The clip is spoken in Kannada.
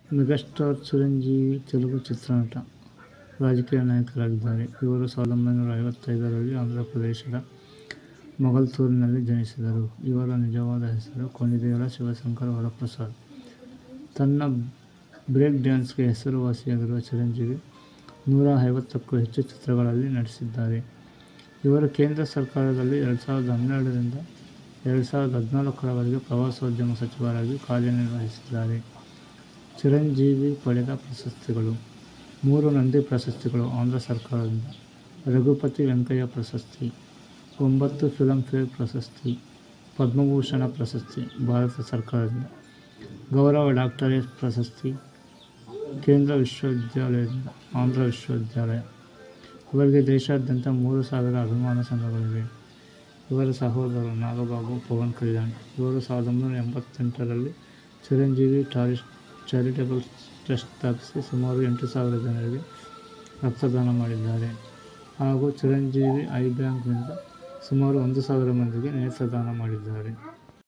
ಮೆಗಾಸ್ಟಾರ್ ಚಿರಂಜೀವಿ ತೆಲುಗು ಚಿತ್ರನಟ, ರಾಜಕೀಯ ನಾಯಕರಾಗಿದ್ದಾರೆ. ಇವರು ಸಾವಿರದ ಒಂಬೈನೂರ ಐವತ್ತೈದರಲ್ಲಿ ಆಂಧ್ರಪ್ರದೇಶದ ಮೊಗಲ್ತೂರಿನಲ್ಲಿ ಜನಿಸಿದರು. ಇವರ ನಿಜವಾದ ಹೆಸರು ಕೊಣಿದೇಲ ಶಿವಶಂಕರ ವರಪ್ರಸಾದ್. ತನ್ನ ಬ್ರೇಕ್ ಡ್ಯಾನ್ಸ್ಗೆ ಹೆಸರುವಾಸಿಯಾಗಿರುವ ಚಿರಂಜೀವಿ ನೂರ ಐವತ್ತಕ್ಕೂ ಹೆಚ್ಚು ಚಿತ್ರಗಳಲ್ಲಿ ನಟಿಸಿದ್ದಾರೆ. ಇವರು ಕೇಂದ್ರ ಸರ್ಕಾರದಲ್ಲಿ ಎರಡು ಸಾವಿರದ ಹನ್ನೆರಡರಿಂದ ಎರಡು ಸಾವಿರದ ಹದಿನಾಲ್ಕರವರೆಗೆ ಪ್ರವಾಸೋದ್ಯಮ ಸಚಿವರಾಗಿ ಕಾರ್ಯನಿರ್ವಹಿಸಿದ್ದಾರೆ. ಚಿರಂಜೀವಿ ಪಡೆದ ಪ್ರಶಸ್ತಿಗಳು ಮೂರು ನಂದಿ ಪ್ರಶಸ್ತಿಗಳು ಆಂಧ್ರ ಸರ್ಕಾರದಿಂದ, ರಘುಪತಿ ವೆಂಕಯ್ಯ ಪ್ರಶಸ್ತಿ, ಒಂಬತ್ತು ಫಿಲ್ಮ್ಫೇರ್ ಪ್ರಶಸ್ತಿ, ಪದ್ಮಭೂಷಣ ಪ್ರಶಸ್ತಿ ಭಾರತ ಸರ್ಕಾರದಿಂದ, ಗೌರವ ಡಾಕ್ಟರೇಟ್ ಪ್ರಶಸ್ತಿ ಕೇಂದ್ರ ವಿಶ್ವವಿದ್ಯಾಲಯದಿಂದ ಆಂಧ್ರ ವಿಶ್ವವಿದ್ಯಾಲಯ. ಇವರಿಗೆ ದೇಶಾದ್ಯಂತ ಮೂರು ಸಾವಿರ ಅಭಿಮಾನ ಸಂಘಗಳಿವೆ. ಇವರ ಸಹೋದರರು ನಾಗಬಾಬು, ಪವನ್ ಕಲ್ಯಾಣ್. ಇವರು ಸಾವಿರದ ಒಂಬೈನೂರ ಎಂಬತ್ತೆಂಟರಲ್ಲಿ ಚಿರಂಜೀವಿ ಚಾರಿಟೇಬಲ್ ಟ್ರಸ್ಟ್ ಸ್ಥಾಪಿಸಿ ಸುಮಾರು ಎಂಟು ಸಾವಿರ ಜನರಿಗೆ ರಕ್ತದಾನ ಮಾಡಿದ್ದಾರೆ ಹಾಗೂ ಚಿರಂಜೀವಿ ಐ ಬ್ಯಾಂಕ್ನಿಂದ ಸುಮಾರು ಒಂದು ಸಾವಿರ ಮಂದಿಗೆ ನೇತ್ರದಾನ ಮಾಡಿದ್ದಾರೆ.